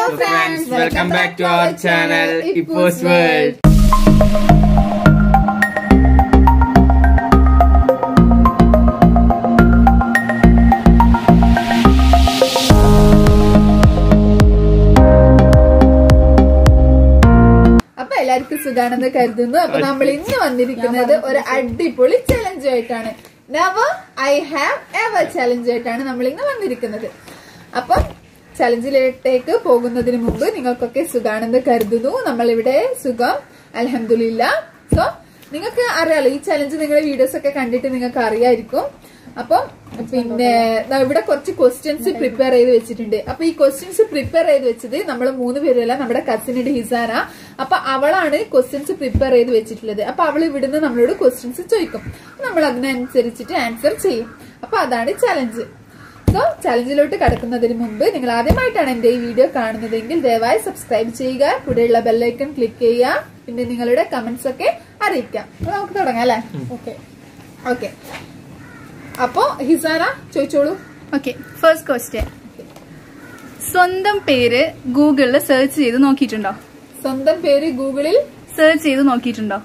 friends, welcome back to our channel, Ippos World. അപ്പൊ എല്ലാവർക്കും സുഖാണെന്ന് കരുതുന്നു അപ്പൊ നമ്മൾ ഇന്ന് വന്നിരിക്കുന്നത് ഒരു അടിപൊളി ചലഞ്ച് ആയിട്ടാണ് never I have ever challenge ആയിട്ടാണ് നമ്മൾ ഇന്ന് വന്നിരിക്കുന്നത് അപ്പം ചലഞ്ചിലേക്ക് പോകുന്നതിന് മുമ്പ് നിങ്ങൾക്കൊക്കെ സുഖാണെന്ന് കരുതുന്നു നമ്മളിവിടെ സുഖം അലഹമില്ല സോ നിങ്ങൾക്ക് അറിയാലോ ഈ ചലഞ്ച് നിങ്ങളുടെ വീഡിയോസ് ഒക്കെ കണ്ടിട്ട് നിങ്ങൾക്ക് അറിയായിരിക്കും അപ്പം പിന്നെ ദാ ഇവിടെ കുറച്ച് ക്വസ്റ്റ്യൻസ് പ്രിപ്പയർ ചെയ്ത് വെച്ചിട്ടുണ്ട് അപ്പൊ ഈ ക്വസ്റ്റ്യൻസ് പ്രിപ്പയർ ചെയ്ത് വെച്ചത് നമ്മൾ മൂന്ന് പേരല്ല നമ്മുടെ കസിനുണ്ട് ഹിസാന അപ്പൊ അവളാണ് ക്വസ്റ്റ്യൻസ് പ്രിപ്പയർ ചെയ്ത് വെച്ചിട്ടുള്ളത് അപ്പൊ അവൾ ഇവിടുന്ന് നമ്മളോട് ക്വസ്റ്റ്യൻസ് ചോദിക്കും നമ്മൾ അതിനനുസരിച്ചിട്ട് ആൻസർ ചെയ്യും അപ്പൊ അതാണ് ചലഞ്ച് സോ ചലഞ്ചിലോട്ട് കടക്കുന്നതിന് മുമ്പ് നിങ്ങൾ ആദ്യമായിട്ടാണ് എന്റെ ഈ വീഡിയോ കാണുന്നതെങ്കിൽ ദയവായി സബ്സ്ക്രൈബ് ചെയ്യുക കൂടെയുള്ള ബെല്ലൈക്കൺ ക്ലിക്ക് ചെയ്യുക പിന്നെ നിങ്ങളുടെ കമന്റ്സ് ഒക്കെ അറിയിക്കാം അപ്പൊ നമുക്ക് തുടങ്ങാം അല്ലേ ഓക്കെ ഓക്കെ അപ്പോ ഹിസാന ചോദിച്ചോളൂ ഓക്കെ ഫസ്റ്റ് ക്വസ്റ്റ്യൻ സ്വന്തം പേര് ഗൂഗിളിൽ സെർച്ച് ചെയ്ത് നോക്കിയിട്ടുണ്ടോ സ്വന്തം പേര് ഗൂഗിളിൽ സെർച്ച് ചെയ്ത് നോക്കിയിട്ടുണ്ടോ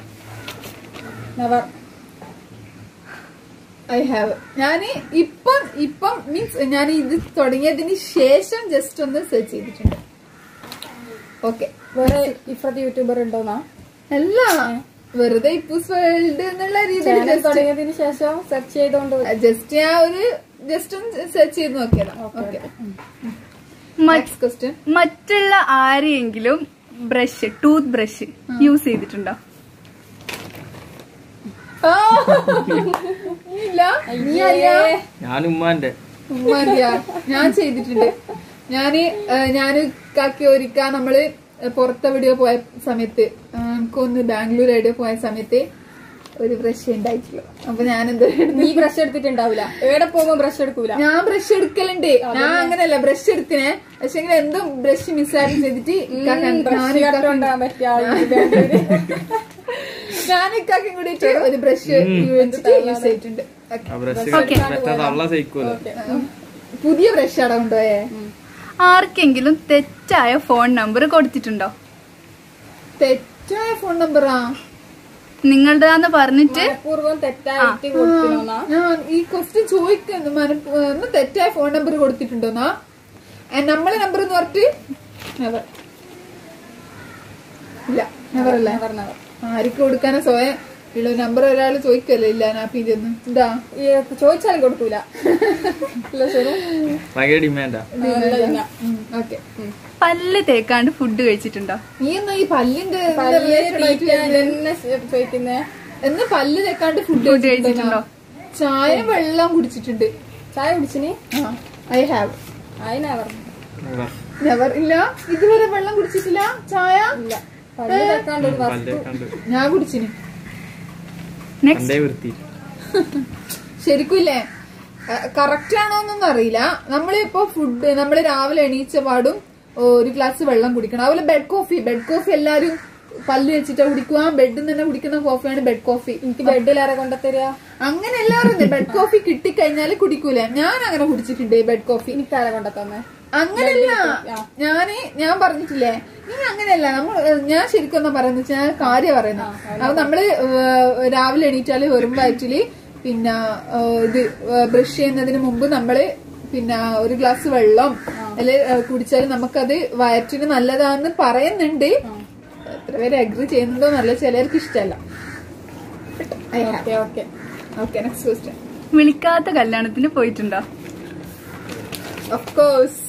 ഐ ഹാവ് ഞാൻ ഇപ്പം ഇപ്പം മീൻസ് ഞാൻ ഇത് തുടങ്ങിയതിന് ശേഷം ജസ്റ്റ് ഒന്ന് സെർച്ച് ചെയ്തിട്ടുണ്ട് ഓക്കെ വേറെ ഇപ്പത്തെ യൂട്യൂബർ ഉണ്ടോന്നാ അല്ല വെറുതെ ഇപ്പൂസ് വേൾഡ് എന്നുള്ള രീതിയിൽ ചാനൽ തുടങ്ങിയതിന് ശേഷം സെർച്ച് ചെയ്തോണ്ട് ജസ്റ്റ് ഞാൻ ഒരു ജസ്റ്റ് ഒന്ന് സെർച്ച് ചെയ്ത് നോക്കിയതാ ഓക്കെ മ- നെക്സ്റ്റ് ക്വസ്റ്റ്യൻ മറ്റുള്ള ആരെയെങ്കിലും ബ്രഷ് ടൂത്ത് ബ്രഷ് യൂസ് ചെയ്തിട്ടുണ്ടോ ഇല്ല നീ അറിയാ ഞാൻ ഉമ്മാന്റെ ഉമ്മ അറിയാ ഞാൻ ചെയ്തിട്ടുണ്ട് ഞാന് ഏഹ്, ഞാന് കാക്കി ഒരിക്ക നമ്മള് പുറത്തെവിടെയോ പോയ സമയത്ത് ആ, എനിക്കൊന്ന് ബാംഗ്ലൂർ എവിടെയോ പോയ സമയത്ത് ഒരു ബ്രഷ് ഉണ്ടായിട്ടുള്ളൂ അപ്പൊ ഞാൻ എന്താ നീ ബ്രഷ് എടുത്തിട്ടുണ്ടാവില്ല എവിടെ പോകുമ്പോ ബ്രഷ് എടുക്കൂല ഞാൻ ബ്രഷ് എടുക്കലുണ്ട് ഞാൻ അങ്ങനെയല്ല ബ്രഷ് എടുത്തിനെ പക്ഷെ എന്തോ ബ്രഷ് മിസ്സായിട്ട് ചെയ്തിട്ട് ഇക്കാക്ക- ഞാൻ ബ്രഷ് ഇക്കാക്ക- കട്ടുണ്ടാകാൻ പറ്റിയ ആള് ബാംഗ്ലൂര്. ഞാൻ ഇക്കാക്കും കൂടിയിട്ട് ഒരു ബ്രഷ് വെച്ചിട്ട് യൂസ് ചെയ്തിട്ടുണ്ട് Okay. ആ ബ്രഷ് Okay. മറ്റേ തള്ള സഹിക്കൂല പുതിയ ബ്രഷ് അവിടെ കൊണ്ടുപോയേ ആർക്കെങ്കിലും തെറ്റായ ഫോൺ നമ്പർ കൊടുത്തിട്ടുണ്ടോ തെറ്റായ ഫോൺ നമ്പറാ നിങ്ങളുടെതാന്ന് പറഞ്ഞിട്ട് മനഃപൂർവ്വം തെറ്റായിട്ട് കൊടുത്തിനോന്നാ ഞാൻ ഈ ക്വസ്റ്റ്യൻ ചോദിക്കുന്നു മനപ്പ- ഒന്ന് തെറ്റായ ഫോൺ നമ്പർ കൊടുത്തിട്ടുണ്ടോന്നാ ആ, നമ്മളെ നമ്പർ എന്ന് പറഞ്ഞിട്ട് Never. ഇല്ല നെവർ അല്ലേ പറഞ്ഞത് ആർക്ക് കൊടുക്കാനാ സ്വയം ഉള്ള നമ്പർ ഒരാൾ ചോദിക്കല്ലോ ഇല്ല നാപ്പിന്റെ ഒന്നും എന്താ ഈ ചോദിച്ചാലും കൊടുക്കൂല ഇല്ല ശരി ഭയങ്കര ഡിമാൻഡാ ഓക്കെ പല്ല് തേക്കാണ്ട് ഫുഡ് കഴിച്ചിട്ടുണ്ടോ നീ ഒന്നും ഈ പല്ലിന്റെ പല്ല് തന്നെ ചോദിക്കുന്നേ എന്ന് പല്ല് തെക്കാണ്ട് ഫുഡ് Food കഴിച്ചിട്ടുണ്ടോ? ചായ വെള്ളം കുടിച്ചിട്ടുണ്ട് ചായ കുടിച്ചിനി ഐ ഹാവ് അതിനാ പറഞ്ഞു നെവർ ഇല്ല ഇതുവരെ വെള്ളം കുടിച്ചിട്ടില്ല ചായ ഇല്ല പല്ല് തെക്കാണ്ട് ഒരു പല്ല് വസ്തു കണ്ട് ഞാൻ കുടിച്ചിന് നെക്സ്റ്റ് കണ്ടേ വൃത്തി ശരിക്കും ഇല്ലേ കറക്റ്റ് ആണോന്നൊന്നും അറിയില്ല നമ്മളിപ്പോ ഫുഡ് നമ്മള് രാവിലെ എണീച്ച പാടും ഒരു ഗ്ലാസ് വെള്ളം കുടിക്കണം അതുപോലെ ബെഡ് കോഫി ബെഡ് കോഫി എല്ലാരും പല്ല് വെച്ചിട്ടാ കുടിക്കുക ബെഡിൽ തന്നെ കുടിക്കുന്ന കോഫിയാണ് ബെഡ് കോഫി എനിക്ക് ബെഡിലേറെ കൊണ്ടുത്തരിക അങ്ങനെ എല്ലാവരും ബെഡ് കോഫി കിട്ടിക്കഴിഞ്ഞാല് കുടിക്കൂല ഞാൻ അങ്ങനെ കുടിച്ചിട്ടുണ്ട് ബെഡ് കോഫി എനിക്കാരെ കൊണ്ടുത്തന്നെ അങ്ങനെയല്ല ഞാന് ഞാൻ പറഞ്ഞിട്ടില്ലേ നീ അങ്ങനെയല്ല നമ്മൾ ഞാൻ ശരിക്കും എന്താ പറയുന്നത് വെച്ചാൽ ഞാൻ കാര്യം പറയുന്നത് അപ്പൊ നമ്മള് ഏഹ്, രാവിലെ എണീറ്റാല് വെറും വയറ്റില് പിന്നെ ഏഹ്, ഇത് ബ്രഷ് ചെയ്യുന്നതിന് മുമ്പ് നമ്മള് പിന്നെ ഒരു ഗ്ലാസ് വെള്ളം അല്ലെ കുടിച്ചാൽ നമുക്കത് വയറ്റിന് നല്ലതാന്ന് പറയുന്നുണ്ട് എത്ര പേര് അഗ്രി ചെയ്യുന്നുണ്ടോ നല്ല ചിലർക്ക് ഇഷ്ടമല്ല okay okay okay next question വിളിക്കാത്ത കല്യാണത്തിന് പോയിട്ടുണ്ടോ ഓഫ് കോഴ്സ്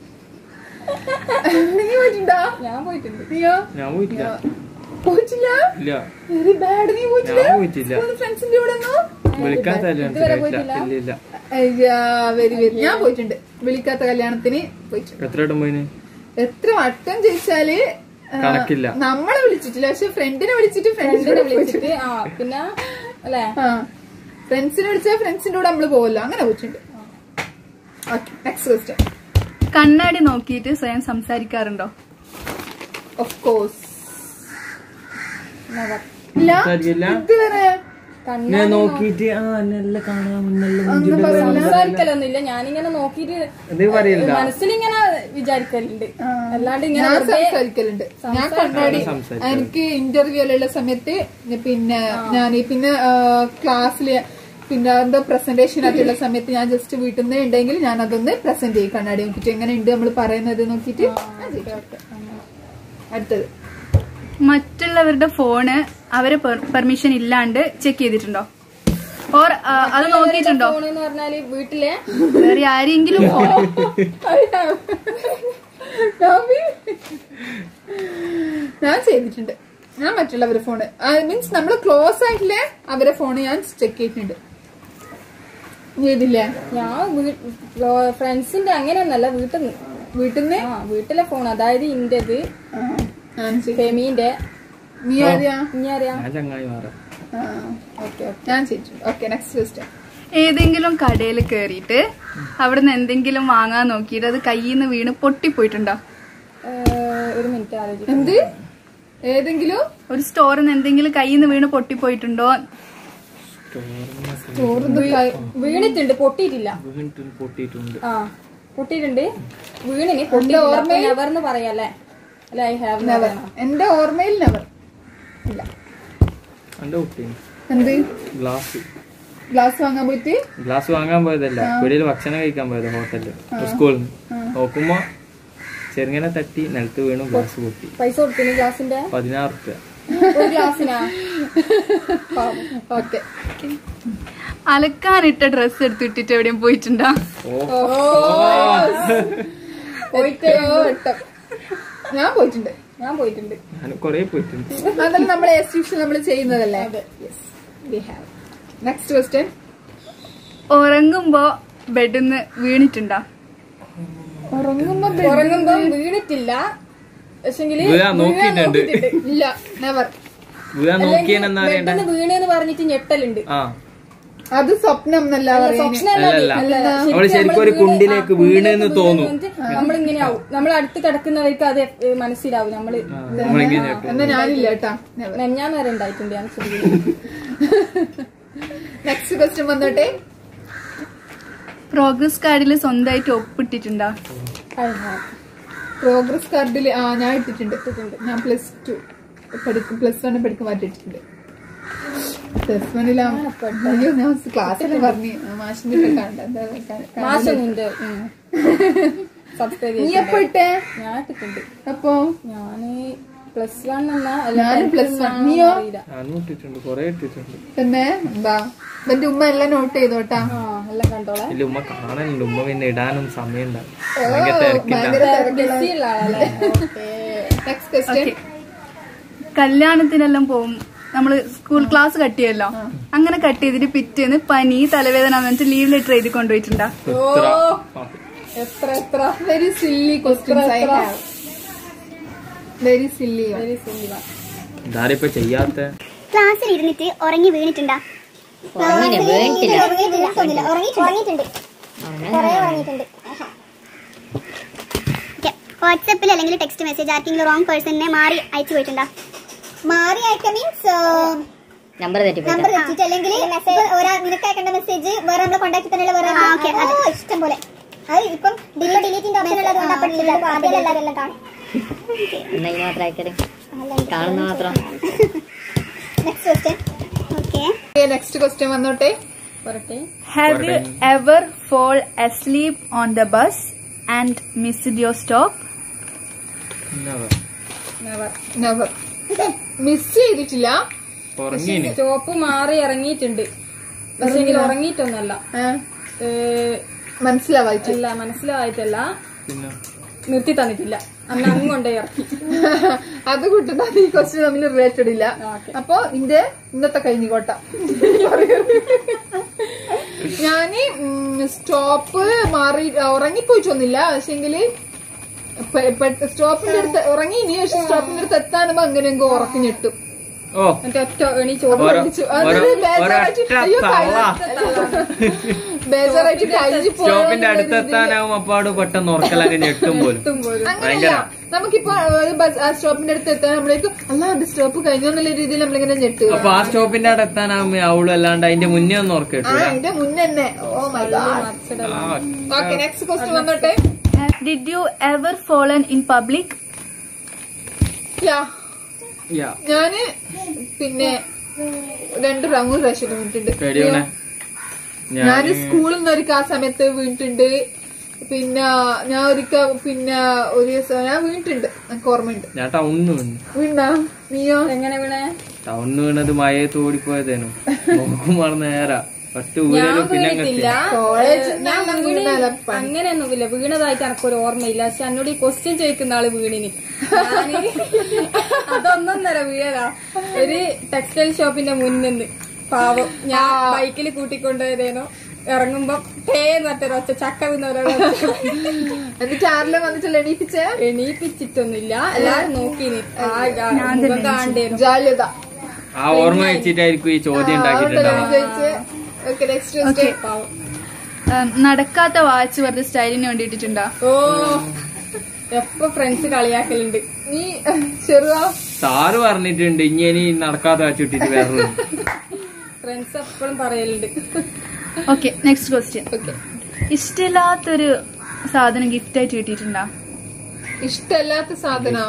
നീ പോയിട്ടുണ്ടോ ഞാൻ പോയിട്ടുണ്ട് നീയോ ഞാൻ പോയിട്ടില്ല പോയിട്ടില്ല ഇല്ല വെരി ബാഡ് നീ പോയിട്ടില്ല ഞാൻ പോയിട്ടില്ല ഫ്രണ്ട്സിന്റെ കൂടെ ഒന്നും വിളിക്കാത്ത കല്യാണത്തിന് ഇല്ല ഇല്ല അയ്യാ വെരി വെരി ഞാൻ പോയിട്ടുണ്ട് വിളിക്കാത്ത കല്യാണത്തിന് പോയിട്ടുണ്ട് എത്ര വട്ടം പോയിന് എത്ര വട്ടം ചോദിച്ചാല് ആ, കണക്കില്ല. നമ്മളെ വിളിച്ചിട്ടില്ല പക്ഷെ ഫ്രണ്ടിനെ വിളിച്ചിട്ട് ഫ്രണ്ടിനെ ഫ്രണ്ടിനെ വിളിച്ചിട്ട് വിളിച്ചിട്ട് ആ പിന്നെ അല്ലേ ആ ഫ്രണ്ട്സിനെ വിളിച്ചാൽ ഫ്രണ്ട്സിന്റെ കൂടെ നമ്മള് പോവല്ലോ അങ്ങനെ പോയിട്ടുണ്ട് ഓക്കെ നെക്സ്റ്റ് ക്വസ്റ്റ്യൻ കണ്ണാടി നോക്കിയിട്ട് സ്വയം സംസാരിക്കാറുണ്ടോ ഓഫ് കോഴ്സ് Never. ഇല്ല സംസാരിക്കില്ല ഇതുവരെ ഞാൻ നോക്കിയിട്ട് ആ നല്ല കാണാം നല്ല സംസാരിക്കലൊന്നുമില്ല ഞാനിങ്ങനെ നോക്കിയിട്ട് എന്ത് പറയില്ല മനസ്സിലിങ്ങനെ വിചാരിക്കലുണ്ട് അല്ലാണ്ട് ഇങ്ങനെ ഞാൻ വെറുതെ സംസാരിക്കലുണ്ട് ഞാൻ കണ്ണാടി എനിക്ക് ഇന്റർവ്യൂലുള്ള സമയത്ത് പിന്നെ ഞാൻ പിന്നെ ക്ലാസ്സില് പിന്നെ എന്തോ പ്രസന്റേഷൻ ആയിട്ടുള്ള സമയത്ത് ഞാൻ ജസ്റ്റ് വീട്ടിൽ നിന്ന് ഉണ്ടെങ്കിൽ ഞാൻ അതൊന്ന് പ്രസന്റ് ചെയ്യും കണ്ണാടി നോക്കിട്ട് എങ്ങനെ ഉണ്ട് നമ്മൾ പറയുന്നത് നോക്കിട്ട് ഞാൻ ചെയ്യും. അടുത്തത് മറ്റുള്ളവരുടെ ഫോണ് അവരെ പെർമിഷൻ ഇല്ലാണ്ട് ചെക്ക് ചെയ്തിട്ടുണ്ടോ ഓർ അത് നോക്കിയിട്ടുണ്ടോ ഫോണെന്ന് പറഞ്ഞാല് വീട്ടിലെ വേറെ ആരെങ്കിലും ഫോൺ ഞാൻ ചെയ്തിട്ടുണ്ട് ഞാൻ മറ്റുള്ളവരുടെ ഫോണ് മീൻസ് നമ്മൾ ക്ലോസ് ആയിട്ടുള്ള അവരെ ഫോണ് ഞാൻ ചെക്ക് ചെയ്തിട്ടുണ്ട് ചെയ്തില്ലേ ഞാൻ ഫ്രണ്ട്സിന്റെ അങ്ങനെയൊന്നല്ല വീട്ടിൽ നിന്ന് വീട്ടിൽ നിന്ന് ആ വീട്ടിലെ ഫോൺ അതായത് ഇന്റത് ഞാൻ ചെയ്തു. ഫെമീന്റെ നീ ആരെയാ ഇനി അറിയാം ഞാൻ ചങ്ങായി മാറാം ഓക്കെ ഞാൻ ചെയ്തിട്ടുണ്ട് ഓക്കെ നെക്സ്റ്റ് ക്വസ്റ്റ്യൻ ഏതെങ്കിലും കടയിൽ കയറിയിട്ട് അവിടുന്ന് എന്തെങ്കിലും വാങ്ങാൻ നോക്കിയിട്ട് അത് കയ്യിൽ നിന്ന് വീണ് പൊട്ടിപ്പോയിട്ടുണ്ടോ ഒരു മിനിറ്റ് ആലോചിക്കും എന്ത് ഏതെങ്കിലും ഒരു സ്റ്റോറിൽ നിന്ന് എന്തെങ്കിലും കയ്യിൽ നിന്ന് വീണ് പൊട്ടിപ്പോയിട്ടുണ്ടോ ചോറുന്ന് ക- വീണിട്ടുണ്ട് പൊട്ടിയിട്ടില്ല വീണ്ടും പൊട്ടിയിട്ടുണ്ട് ആ പൊട്ടിയിട്ടുണ്ട് വീണിന് പൊട്ടിയില്ല നെവർന്ന് പറയാല്ലേ അല്ലെ ഐ ഹാവ് never. എന്റെ ഓർമ്മയിൽ നെവർ ഇല്ല എന്റെ കുട്ടി എന്ത് ഗ്ലാസ് ഗ്ലാസ് വാങ്ങാൻ പോയിട്ട് ഗ്ലാസ് വാങ്ങാൻ പോയതല്ല വെളിയിൽ ഭക്ഷണം കഴിക്കാൻ പോയത് ഹോട്ടലില് സ്കൂളിൽ നിന്ന് നോക്കുമ്പോ ചെറുങ്ങനെ തട്ടി നിലത്ത് വീണു ഗ്ലാസ് പൊട്ടി പൈസ കൊടുത്തിന് ക്ലാസിന്റെ പതിനാറ് റുപ്യ ഒരു ക്ലാസ്സിനാ ഓക്കെ അലക്കാനിട്ട ഡ്രസ്സ് എടുത്തിട്ടിട്ട് എവിടെയും പോയിട്ടുണ്ടോ ഓ പോയിട്ട് വട്ടം ഞാൻ പോയിട്ടുണ്ട് ഞാൻ പോയിട്ടുണ്ട് ഞാൻ കൊറേ പോയിട്ടുണ്ട് അതല്ല നമ്മൾ എസ് യൂഷ്വൽ നമ്മൾ ചെയ്യുന്നതല്ലേ നെക്സ്റ്റ് ക്വസ്റ്റ്യൻ ഉറങ്ങുമ്പോ ബെഡിൽ നിന്ന് വീണിട്ടുണ്ടോ ഉറങ്ങുമ്പോ ഉറങ്ങുമ്പോ വീണിട്ടില്ല പക്ഷെങ്കില് വീഴാൻ നോക്കിയിട്ടുണ്ട് ഇല്ല നെവർ വീഴാൻ നോക്കിയെന്നാ അറിയണ്ട പെട്ടെന്ന് വീണെന്ന് പറഞ്ഞിട്ട് ഞെട്ടലുണ്ട് ആ അത് സ്വപ്നം എന്നല്ല പറയുന്നത് അല്ലല്ല അവള് ശരിക്കും ഒരു കുണ്ടിലേക്ക് വീണെന്ന് തോന്നും നമ്മളിങ്ങനെ ആവും നമ്മൾ അടുത്ത് കിടക്കുന്നവർക്ക് അത് എ- മനസ്സിലാവും നമ്മള് നമ്മളിങ്ങനെ കേട്ടു. എന്നാ ഞാനില്ല കേട്ടാ നെവർ നെഞ്ഞാൻ വരെ ഉണ്ടായിട്ടുണ്ട് ഞാൻ ശ്രദ്ധിക്കുന്നു നെക്സ്റ്റ് ക്വസ്റ്റ്യൻ വന്നോട്ടെ പ്രോഗ്രസ് കാർഡിൽ സ്വന്തമായിട്ട് ഒപ്പിട്ടിട്ടുണ്ടോ പ്രോഗ്രസ് കാർഡിൽ ആ ഞാൻ ഇട്ടിട്ടുണ്ട് ഞാൻ പ്ലസ് ടു പഠിക്കും പ്ലസ് വൺ പഠിക്കുമ്പോൾ ഇട്ടിട്ടുണ്ട് പ്ലസ് വണ്ണിലാ അയ്യോ ഞാൻ ക്ലാസ്സിൽ പറഞ്ഞു മാഷിന്റെ ഒക്കെ കണ്ട എന്താ ക- മാസം നിന്റെ സബ്സ്ക്രൈബ് നീ എപ്പോ ഇട്ടേ ഞാൻ ഇട്ടിട്ടുണ്ട് അപ്പൊ ഞാന് പ്ലസ് വൺ എന്നാ ഞാനും പ്ലസ് വൺ നീയോ അറിയില്ല ഞാനും ഇട്ടിട്ടുണ്ട് കൊറേ ഇട്ടിട്ടുണ്ട് പിന്നെ എന്താ എന്റെ ഉമ്മ എല്ലാം നോട്ട് ചെയ്തോട്ടാ ആ എല്ലാം കണ്ടോളെ ഇല്ല ഉമ്മ കാണലുണ്ട് ഉമ്മ പിന്നെ ഇടാനും സമയം ഉണ്ടാവും ഭയങ്കര തിരക്കില്ല ഭയങ്കര തിരക്കുള്ള ബിസിയുള്ള ആളല്ലേ നെക്സ്റ്റ് ക്വസ്റ്റ്യൻ കല്യാണത്തിനെല്ലാം പോവും നമ്മള് സ്കൂൾ ക്ലാസ് കട്ട് ചെയ്യല്ലോ അങ്ങനെ കട്ട് ചെയ്തിട്ട് പിറ്റേന്ന് പനി തലവേദന എന്നിട്ട് ലീവ് ലെറ്റർ എഴുതി കൊണ്ടുപോയിട്ടുണ്ടോ എത്ര ആ, എത്ര എത്ര very silly questions I have very silly very സിനിമ ഇതാരിപ്പോ ചെയ്യാത്ത ക്ലാസ്സിൽ ഇരുന്നിട്ട് ഉറങ്ങി വീണിട്ടുണ്ടാ ഉറങ്ങിയിട്ടില്ല ഉറങ്ങിയിട്ടുണ്ട് കുറേ ഉറങ്ങിയിട്ടുണ്ട് വാട്സപ്പിൽ അല്ലെങ്കിൽ ടെക്സ്റ്റ് മെസ്സേജ് ആർക്കെങ്കിലും റോങ് പേഴ്സണിനെ മാറി അയച്ചു പോയിട്ടുണ്ടാ മാറി അയക്ക മീൻസ് നമ്പർ തെറ്റി നമ്പർ തെറ്റിട്ട് അല്ലെങ്കിൽ ഒരാ നിനക്ക് അയക്കേണ്ട മെസ്സേജ് വേറെ നമ്മളെ കോണ്ടാക്ട് തന്നെയുള്ള വേറെ ഓ, ഇഷ്ടം പോലെ അത് ഇപ്പം ഡിലീറ്റ് ഡിലീറ്റിന്റെ ഓപ്ഷൻ ഉള്ളതുകൊണ്ട് അപ്പം delete ആക്കും. ആദ്യം എല്ലാവരും എല്ലാം കാണും എന്തെങ്കിലും മാത്രം അയക്കല് കാണുന്ന മാത്രം next question okay next question വന്നോട്ടെ പറട്ടെ have you ever fall asleep on the bus and missed your stop never never miss ചെയ്തിട്ടില്ല ഉറങ്ങീന് സ്റ്റോപ്പ് മാറി ഇറങ്ങിയിട്ടുണ്ട് പക്ഷെങ്കിൽ ഉറങ്ങിയിട്ടൊന്നല്ല ആ, ഏഹ്, മനസ്സിലാവായിട്ട് അല്ല മനസ്സിലായിട്ടല്ല പിന്നെ നിർത്തി തന്നിട്ടില്ല അന്ന് അങ്ങ് കൊണ്ടേ ഇറക്കി അത് കൂട്ടുന്ന ഈ ക്വസ്റ്റ്യൻ തമ്മിൽ റിലേറ്റഡ് ഇല്ല ഓക്കെ. അപ്പൊ ഇന്റെ ഇന്നത്തെ കഴിഞ്ഞിക്കോട്ട ഞാന് സ്റ്റോപ്പ് മാറി ഉറങ്ങിപ്പോയിട്ടൊന്നുമില്ല പക്ഷെങ്കില് സ്റ്റോപ്പിന്റെ അടുത്ത് ഉറങ്ങിനി പക്ഷെ സ്റ്റോപ്പിന്റെ അടുത്ത് എത്താനുമ്പോ അങ്ങനെയെങ്കോ ഉറക്കി ഞെട്ടും ഓ എന്നിട്ട് ഒറ്റ എണീച്ച് ഓടി ഓരോ വിളിച്ചു. ഓരോ അതൊരു ബേജാറായിട്ട് ഒരൊറ്റ അയ്യോ, തള്ള കഴിഞ്ഞ- ബേജാറായിട്ട് കഴിഞ്ഞു സ്റ്റോപ്പിന്റെ അടുത്തെത്താനാവും അപ്പാട് പെട്ടെന്ന് ഉറക്കലങ്ങ് ഞെട്ടും പോലും അങ്ങനെയല്ല നമുക്കിപ്പോ ഒരു ബസ് ആ സ്റ്റോപ്പിന്റെ അടുത്ത് എത്താൻ നമ്മളേക്ക് അല്ല അത് സ്റ്റോപ്പ് കഴിഞ്ഞു എന്നുള്ള രീതിയിൽ നമ്മളിങ്ങനെ ഞെട്ടുക അപ്പൊ ആ സ്റ്റോപ്പിന്റെ അവിടെ എത്താനാവുമ്പോ അവളും അല്ലാണ്ട് അതിന്റെ മുന്നേ ഒന്നും ആ ഉറക്കിട്ടില്ല അതിന്റെ മുന്നേ തന്നെ oh my God okay next question വന്നോട്ടെ did you ever fallen in public യാ ഞാന് പിന്നെ രണ്ട് റൗണ്ട് പ്രാവശ്യം വീണിട്ടുണ്ട് പേടിയോനെ ഞാന് സ്കൂളിൽ നിന്ന് ഒരിക്കൽ ആ സമയത്ത് വീണിട്ടുണ്ട് പിന്നെ ഞാൻ ഒരിക്കൽ പിന്നെ ഒരു ദിവസം ഞാൻ വീണിട്ടുണ്ട് എനിക്ക് ഓർമ്മയുണ്ട് ഞാൻ ടൗണിന് വീണു വീണാ നീയോ എങ്ങനെ വീണേ ടൗണിന് വീണത് മഴയത്ത് ഓടിപ്പോയതേനു നോക്കുമ്പോൾ നേരാ ഒറ്റ ഊരലും പിന്നെ അങ്ങ് വീണിട്ടില്ല കോളേജ് ഞാൻ വീണ് അങ്ങനെയൊന്നുമില്ല വീണതായിട്ട് എനിക്കൊരു ഓർമ്മയില്ല പക്ഷെ എന്നോട് ഈ ക്വസ്റ്റ്യൻ ചോദിക്കുന്ന ആള് വീണിന് ഞാന് അതൊന്നൊന്നര വീഴതാ ഒരു ടെക്സ്റ്റൈൽ ഷോപ്പിന്റെ മുന്നിന്ന് പാവം ഞാൻ ബൈക്കിൽ കൂട്ടിക്കൊണ്ടുപോയതേനോ ഇറങ്ങുമ്പോ ടേ എന്ന് പറഞ്ഞൊരു ഒച്ച ചക്ക വീന്നവരോട് എന്നിട്ട് ആരെല്ലാം വന്നിട്ടല്ല എണീപ്പിച്ചേ എണീപ്പിച്ചിട്ടൊന്നുമില്ല എല്ലാരും നോക്കിന് ആ ആ മുഖം കാണണ്ടേനു ജാള്യത ആ ഓർമ്മ വെച്ചിട്ടായിരിക്കും ഈ ചോദ്യം ഉണ്ടാക്കിയിട്ടുണ്ടാവും ഓക്കെ നെക്സ്റ്റ് ക്വസ്റ്റ്യൻ നടക്കാത്ത വാച്ച് വെറുതെ സ്റ്റൈലിന് വേണ്ടി ഇട്ടിട്ടുണ്ടോ ഓ എപ്പൊ ഫ്രണ്ട്സ് കളിയാക്കലുണ്ട് നീ ചെറുതാ സാറ് പറഞ്ഞിട്ടുണ്ട് ഇനി ഇനി നടക്കാതെ വെച്ചിട്ടിട്ട് വേറെ ഫ്രണ്ട്സ് എപ്പോഴും പറയലുണ്ട് ഓക്കെ നെക്സ്റ്റ് ക്വസ്റ്റ്യൻ ഇഷ്ടമില്ലാത്തൊരു സാധനം ഗിഫ്റ്റ് ആയിട്ട് കിട്ടിയിട്ടുണ്ടോ ഇഷ്ടല്ലാത്ത സാധനം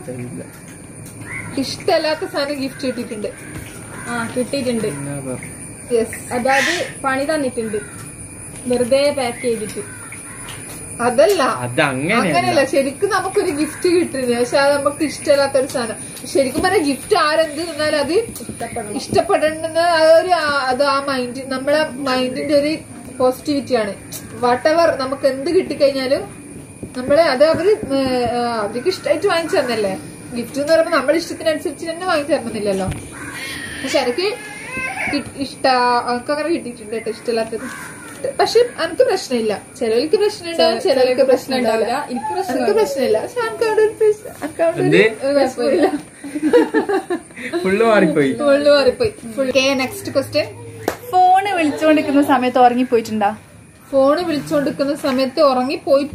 ഇഷ്ടല്ലാത്ത സാധനം ഗിഫ്റ്റ് കിട്ടിയിട്ടുണ്ട് ആ കിട്ടിയിട്ടുണ്ട് യെസ് അതായത് പണി തന്നിട്ടുണ്ട് വെറുതെ പാക്ക് ചെയ്തിട്ട് അതല്ല അത് അങ്ങനെയല്ല അങ്ങനെയല്ല ശരിക്കും നമുക്കൊരു ഗിഫ്റ്റ് കിട്ടുന്നത് പക്ഷെ അത് നമുക്ക് ഇഷ്ടമല്ലാത്ത ഒരു സാധനം ശരിക്കും പറഞ്ഞാൽ ഗിഫ്റ്റ് ആരെന്ത് തന്നാലും അത് ഇഷ്ടപ്പെടേണ്ടത് അതൊരു ആ- അത് ആ മൈൻഡ് നമ്മളെ മൈൻഡിന്റെ ഒരു പോസിറ്റിവിറ്റിയാണ് വാട്ട് എവർ നമുക്ക് എന്ത് കിട്ടിക്കഴിഞ്ഞാലും നമ്മളെ അത് അവര് ഏഹ്, ആ, അവർക്ക് ഇഷ്ടമായിട്ട് വാങ്ങിച്ചു തന്നല്ലേ ഗിഫ്റ്റ് എന്ന് പറയുമ്പോൾ നമ്മുടെ ഇഷ്ടത്തിനനുസരിച്ച് തന്നെ വാങ്ങിച്ചു തരണമെന്നില്ലല്ലോ പക്ഷെ എനിക്ക് കി- ഇഷ്ട എനിക്ക് അങ്ങനെ കിട്ടിയിട്ടുണ്ട് കേട്ടോ ഇഷ്ടമില്ലാത്തത് പക്ഷെ എനിക്ക് പ്രശ്നമില്ല ചിലർക്ക് പ്രശ്നമുണ്ടാവും ചിലർക്ക് പ്രശ്നം ഉണ്ടാവില്ല എനിക്ക് എനിക്ക് പ്രശ്നമില്ല പക്ഷെ എനിക്ക് അവിടെ ഒരു പ്രശ്നം എനിക്ക് അവിടെ ഒരു എന്ത്? ഒരു വിഷമമില്ല ഫുള്ള് മാറിപ്പോയി ഫുള്ള് മാറിപ്പോയി ഫുൾ നെക്സ്റ്റ് ക്വസ്റ്റ്യൻ ഫോണ് വിളിച്ചുകൊണ്ടിരിക്കുന്ന സമയത്ത് ഉറങ്ങിപ്പോയിട്ടുണ്ടോ ഫോണ് വിളിച്ചോണ്ടിരിക്കുന്ന സമയത്ത് ഉറങ്ങി പോയിട്ട്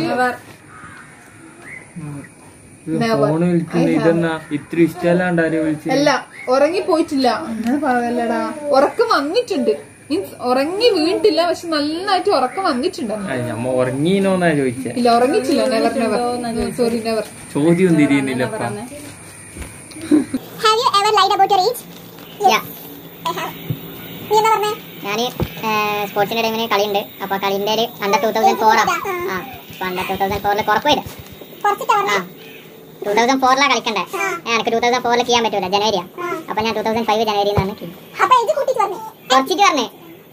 Never. ഫോണ് വിളിക്കുന്ന ഇതെന്നാ ഇത്ര ഇഷ്ടമല്ലാണ്ട് ആരെയും വിളിച്ചു അല്ല ഉറങ്ങി പോയിട്ടില്ല അങ്ങനെ പറയല്ലടാ ഉറക്കം വന്നിട്ടുണ്ട് മീൻസ് ഉറങ്ങി വീണിട്ടില്ല പക്ഷെ നന്നായിട്ട് ഉറക്കം വന്നിട്ടുണ്ട് നമ്മ ഉറങ്ങീനോന്നാ ചോദിച്ചേ ഇല്ല ഉറങ്ങിച്ചില്ല നെവർ നെവർ സോറി നെവർ ചോദ്യം തിരിയുന്നില്ലപ്പ Have you ever lied about your age? Yeah. നീ എന്താ പറഞ്ഞേ ഞാന് സ്പോർട്സിന്റെ ടൈമിന് കളിയുണ്ട് അപ്പൊ കളിന്റെ ഒരു അണ്ടർ ടൂ തൗസൻഡ് ഫോറാ ആ അപ്പൊ അണ്ടർ ടൂ തൗസൻഡ് ഫോറിൽ കുറപ്പ് വരും കുറച്ചിട്ടാ ആ ടൂ തൗസൻഡ് ഫോറിലാണ് കളിക്കണ്ടേ എനിക്ക് ടൂ തൗസൻഡ് ഫോറിൽ ചെയ്യാൻ പറ്റൂല ജനുവരിയാ അപ്പൊ ഞാൻ ടൂ തൗസൻഡ് ഫൈവ് ജനുവരി എന്നാണ് അപ്പൊ ഇത് കൂട്ടിട്ട് പറഞ്ഞേ കുറച്ചിട്ട് പറഞ്ഞേ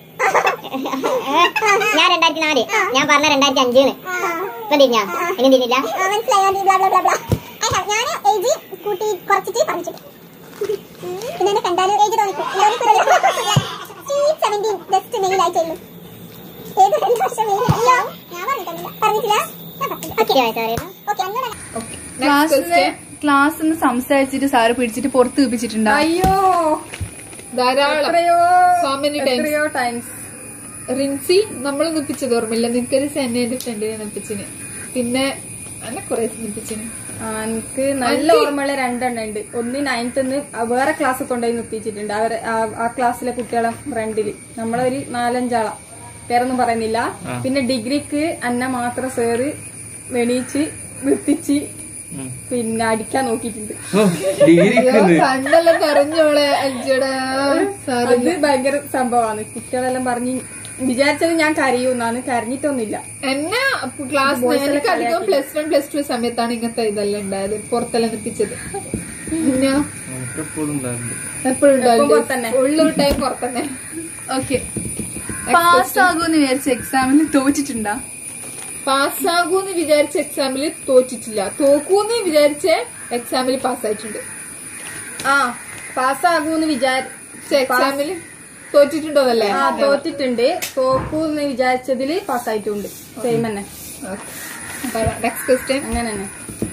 ഞാൻ രണ്ടായിരത്തി നാല് ഞാൻ പറഞ്ഞ രണ്ടായിരത്തി അഞ്ചിന്ന് ഇപ്പൊ തിരിഞ്ഞാ ഇനി തിരിഞ്ഞില്ല മനസ്സിലായോ ബ്ലാ ബ്ലാ ബ്ലാ ബ്ലാ ഞാൻ ഏജ് കൂട്ടി കുറച്ചിട്ട് പറഞ്ഞിട്ട് പിന്നെ എന്നെ കണ്ടാലും ഏജ് തോന്നിക്കും സെവൻറ്റീൻ ജസ്റ്റ് മെയിലായി ചെയ്യുന്നു ഏത് രണ്ട് വർഷം മെയിലല്ലോ ഞാൻ പറഞ്ഞിട്ടില്ല പറഞ്ഞിട്ടില്ല ഓക്കെ വയസ്സാറിയത് ഓക്കെ അങ്ങനെ ഓക്കെ നെക്സ്റ്റ് ക്ലാസ്സിന്ന് ക്വസ്റ്റ്യൻ ക്ലാസ്സിന്ന് സംസാരിച്ചിട്ട് സാറ് പിടിച്ചിട്ട് പുറത്ത് വെപ്പിച്ചിട്ടുണ്ടോ അയ്യോ ധാരാളം എത്രയോ So many times. എത്രയോ ടൈംസ് റിൻസി നമ്മൾ നിപ്പിച്ചത് ഓർമ്മയില്ല നിനക്കൊരു സെന്നേന്റെ ഫ്രണ്ടിനെ നിപ്പിച്ചിന് പിന്നെ അങ്ങനെ കുറെ നിപ്പിച്ചിന് എനിക്ക് നല്ല ഓർമ്മയുള്ള രണ്ടെണ്ണം ഉണ്ട് ഒന്ന് നയൻത്ത് വേറെ ക്ലാസ് കൊണ്ടുപോയി നിർത്തിച്ചിട്ടുണ്ട് അവർ ആ ക്ലാസ്സിലെ കുട്ടികളെ ഫ്രണ്ടില് നമ്മളൊരു നാലഞ്ചാളാ പേരൊന്നും പറയുന്നില്ല പിന്നെ ഡിഗ്രിക്ക് അന്ന മാത്രം സേറ് വെണീച്ച് നിർത്തിച്ച് പിന്നെ അടിക്കാൻ നോക്കിയിട്ടുണ്ട് ഡിഗ്രി കണ്ണെല്ലാം നിറഞ്ഞോളെ അഞ്ചടാ സാറ് അത് ഭയങ്കര സംഭവമാണ് കുട്ടികളെല്ലാം പറഞ്ഞ് വിചാരിച്ചത് ഞാൻ കരയൂന്നാണ് കരഞ്ഞിട്ടൊന്നുമില്ല എന്നെ ക്ലാസ് എനിക്ക് അധികം പ്ലസ് വൺ പ്ലസ് ടു സമയത്താണ് ഇങ്ങനത്തെ ഇതെല്ലാം ഉണ്ടായത് പുറത്തെല്ലാം നിപ്പിച്ചത് പിന്നെ എപ്പോഴും ഉണ്ടായിരുന്നു എപ്പോഴും എപ്പോഴും പുറത്തന്നെ. ഉള്ളൊരു ടൈം പുറത്തന്നെ ഓക്കെ പാസ്സാകുമെന്ന് വിചാരിച്ച എക്സാമിൽ തോറ്റിട്ടുണ്ടോ പാസ്സാകൂന്ന് വിചാരിച്ച എക്സാമിൽ തോറ്റിട്ടില്ല തോക്കൂന്ന് വിചാരിച്ച എക്സാമിൽ പാസ്സായിട്ടുണ്ട് ആ പാസ്സാകൂന്ന് വിചാരിച്ച എക്സാമിൽ തോറ്റിട്ടുണ്ടോന്നല്ലേ ആ തോറ്റിട്ടുണ്ട് തോക്കൂന്ന് വിചാരിച്ചതില് പാസ്സായിട്ടുണ്ട് സെയിം തന്നെ നെക്സ്റ്റ് ക്വസ്റ്റ്യൻ അങ്ങനെ തന്നെ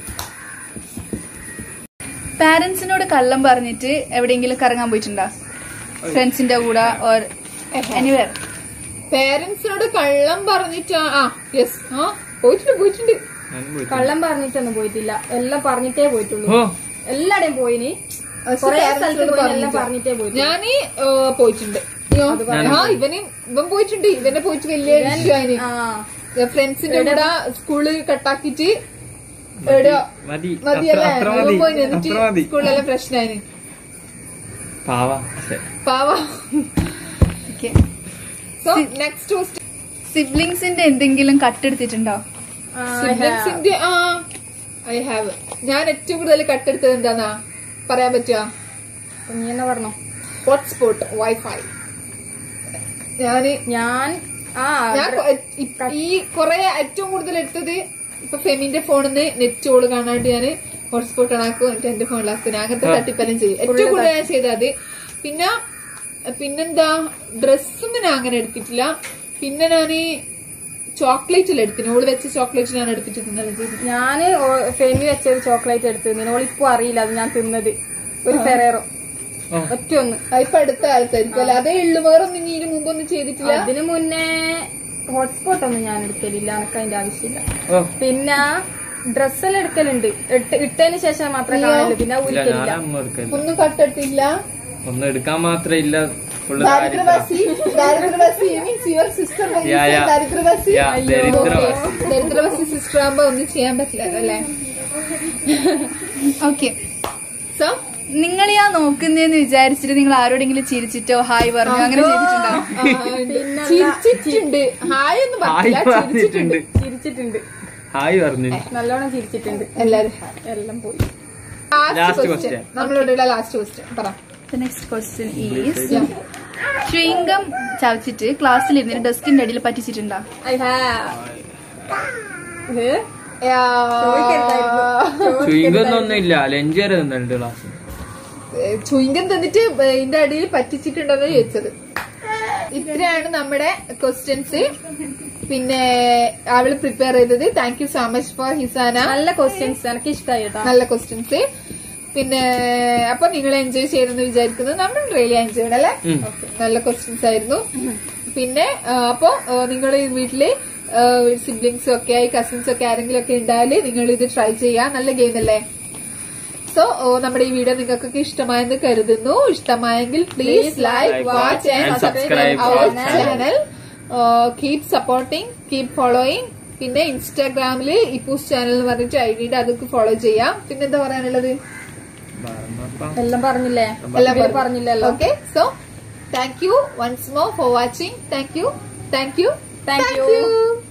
പാരന്റ്സിനോട് കള്ളം പറഞ്ഞിട്ട് എവിടെയെങ്കിലും കറങ്ങാൻ പോയിട്ടുണ്ടോ ഫ്രണ്ട്സിന്റെ കൂടെ ഓർ എനിവേർ പേരൻസിനോട് കള്ളം പറഞ്ഞിട്ടാ ആ യെസ് ആ പോയിട്ടുണ്ട് പോയിട്ടുണ്ട് ഞാനും പോയിട്ട് കള്ളം പറഞ്ഞിട്ടൊന്നും പോയിട്ടില്ല എല്ലാം പറഞ്ഞിട്ടേ പോയിട്ടുള്ളൂ ഓ എല്ലാടെയും പോയിനി പക്ഷെ കൊറേ parents സ്ഥലത്ത് നോട് പോയി എല്ലാം പറഞ്ഞിട്ടാ. പറഞ്ഞിട്ടേ പോയിട്ടുള്ളൂ ഞാന് ഏ, പോയിട്ടുണ്ട് അയ്യോ, ആ ഇവന് ഇവൻ പോയിട്ടുണ്ട് ഇവനെ പോയിട്ട് വലിയ വിഷയമായിന് ആ ഫ്രണ്ട്സിന്റെ കൂടെ സ്കൂള് കട്ടാക്കിട്ട് എവിടെയോ മതി മതിയല്ലേ അത്ര ഇവൻ മതി പോയി എന്നിട്ട് അത്ര മതി സ്കൂളിലെല്ലാം പ്രശ്നമായിന് പാവ ശ്ശെ. പാവ ഓക്കെ സോ നെക്സ്റ്റ് ക്വസ്റ്റ്യൻ സിബ്ലിങ്സിന്റെ എന്തെങ്കിലും കട്ടെടുത്തിട്ടുണ്ടോ സിബ്ലിംഗ്സിന്റെ ആ ഐ ഹാവ് ഞാൻ ഏറ്റവും കൂടുതൽ കട്ടെടുത്തത് എന്താന്നാ പറയാൻ പറ്റുക നീ എന്നാ പറഞ്ഞോ ഹോട്ട്സ്പോട്ട് വൈഫൈ ഞാന് ഞാൻ ആ ഞാൻ കൊ- ഇ- ഈ കൊറേ ഏറ്റവും കൂടുതൽ എടുത്തത് ഇപ്പൊ ഫെമിന്റെ ഫോണിൽ നിന്ന് നെറ്റ് ഓള് കാണാണ്ട് ഞാൻ ഹോട്ട്സ്പോട്ട് ഓണാക്കും എന്നിട്ട് എന്റെ ഫോണിലാക്കും ഞാൻ അങ്ങനത്തെ തട്ടിപ്പെല്ലാം ചെയ്യും ഏറ്റവും കൂടുതൽ ഞാൻ ചെയ്തത് അത് പിന്നെ പിന്നെന്താ ഡ്രസ്സൊന്നും ഞാൻ അങ്ങനെ എടുത്തിട്ടില്ല പിന്നെ ഞാൻ ചോക്ലേറ്റിൽ എടുത്തിന് ഓള് വെച്ച ചോക്ലേറ്റ് ഞാൻ എടുത്തിട്ട് തിന്നെല്ലാം ചെയ്തു ഞാന് ഓ- ഫെമി വെച്ചൊരു ചോക്ലേറ്റ് എടുത്തു നിന്നോളിപ്പോ അറിയില്ല അത് ഞാൻ തിന്നത് ഒരു ഫെറേറോ ഓ. ഒറ്റ ഒന്ന് ഇപ്പൊ അടുത്ത കാലത്തായിരിക്കും അല്ല അതേ ഉള്ളു വേറൊന്നും ഇനി ഇതിന് മുമ്പൊന്നും ചെയ്തിട്ടില്ല അതിനു മുന്നേ ഹോട്ട്സ്പോട്ട് ഒന്നും ഞാൻ എടുക്കലില്ല എനിക്ക് അതിന്റെ ആവശ്യമില്ല ഓ പിന്നെ ഡ്രസ്സെല്ലാം എടുക്കലുണ്ട് ഇട്ട്- ഇട്ടതിന് ശേഷം മാത്രമേ കാണുള്ളൂ പിന്നെ ഇല്ല ഊരിക്കലില്ല ഞാനൊന്നും എടുക്കല്ല ഒന്നും കട്ടെടുത്തില്ല ഒന്നും എടുക്കാൻ മാത്രം ഇല്ല ഫുള്ള് ദാരിദ്ര്യവാസി ദാരിദ്ര്യവാസി means your sister Yeah, yeah. ദാരിദ്ര്യവാസി Yeah, ദരിദ്രവാസി. ദരിദ്രവാസി സിസ്റ്റർ ആകുമ്പോ ഒന്നും ചെയ്യാൻ പറ്റില്ല അല്ലേ ഓക്കെ സോ നിങ്ങൾ ആ നോക്കുന്നതെന്ന് വിചാരിച്ചിട്ട് നിങ്ങൾ ആരോടെങ്കിലും ചിരിച്ചിട്ടോ ഹായ് പറഞ്ഞു അങ്ങനെ ചെയ്തിട്ടുണ്ടോ ചിരിച്ചിട്ടുണ്ട് ഹായ് ഒന്നും ഹായ് പറ്റില്ല പറഞ്ഞിട്ടുണ്ട് ചിരിച്ചിട്ടുണ്ട് ചിരിച്ചിട്ടുണ്ട് ഹായ് പറഞ്ഞു നല്ലോണം ചിരിച്ചിട്ടുണ്ട് എല്ലാരും എല്ലാം പോയി ലാസ്റ്റ് Last ക്വസ്റ്റ്യൻ question. നമ്മളോടുള്ള ലാസ്റ്റ് ക്വസ്റ്റ്യൻ പറ നെക്സ്റ്റ് ക്വസ്റ്റ്യൻ ഈസ് ചുയിങ്കം ചവച്ചിട്ട് ക്ലാസ്സിൽ ഇരുന്നിട്ട് ഡെസ്കിന്റെ അടിയിൽ പറ്റിച്ചിട്ടുണ്ടോ ഐ ഹാവ് ചുയിങ്ങൊന്നും ഇല്ല ലഞ്ച് വരെ നിന്നുണ്ട് ക്ലാസ് ചുയിങ്കം തന്നിട്ട് ഇതിന്റെ അടിയിൽ പറ്റിച്ചിട്ടുണ്ടെന്ന് ചോദിച്ചത് ഇത്രയാണ് നമ്മുടെ ക്വസ്റ്റ്യൻസ് പിന്നെ അവള് പ്രിപ്പയർ ചെയ്തത് thank you so much for Hisana നല്ല ക്വസ്റ്റ്യൻസ് എനിക്ക് ഇഷ്ടമായി കേട്ടോ നല്ല ക്വസ്റ്റ്യൻസ് പിന്നെ അപ്പൊ നിങ്ങൾ എൻജോയ് ചെയ്തെന്ന് വിചാരിക്കുന്നത് നമ്മൾ റിയലി എൻജോയ് അല്ലേ നല്ല ക്വസ്റ്റ്യൻസ് ആയിരുന്നു പിന്നെ ആ, അപ്പൊ നിങ്ങൾ ഈ വീട്ടില് സിബ്ലിങ്സും ഒക്കെ ആയി കസിൻസ് ഒക്കെ ആരെങ്കിലും ഒക്കെ ഉണ്ടായാല് നിങ്ങൾ ഇത് ട്രൈ ചെയ്യാം നല്ല ഗെയിം അല്ലേ സോ നമ്മുടെ ഈ വീഡിയോ നിങ്ങൾക്കൊക്കെ ഇഷ്ടമായെന്ന് കരുതുന്നു ഇഷ്ടമായെങ്കിൽ please like watch and and subscribe subscribe our our channel keep supporting keep following പിന്നെ ഇൻസ്റ്റാഗ്രാമില് ഇപ്പൂസ് ചാനൽ എന്ന് പറഞ്ഞിട്ട് ഐ ഡിയുടെ അതൊക്കെ ഫോളോ ചെയ്യാം പിന്നെ എന്താ പറയാനുള്ളത് എല്ലാം പറഞ്ഞില്ലേ എല്ലാം ഇവര് പറഞ്ഞില്ലല്ലോ okay so thank you once more for watching thank you thank you Thank you. you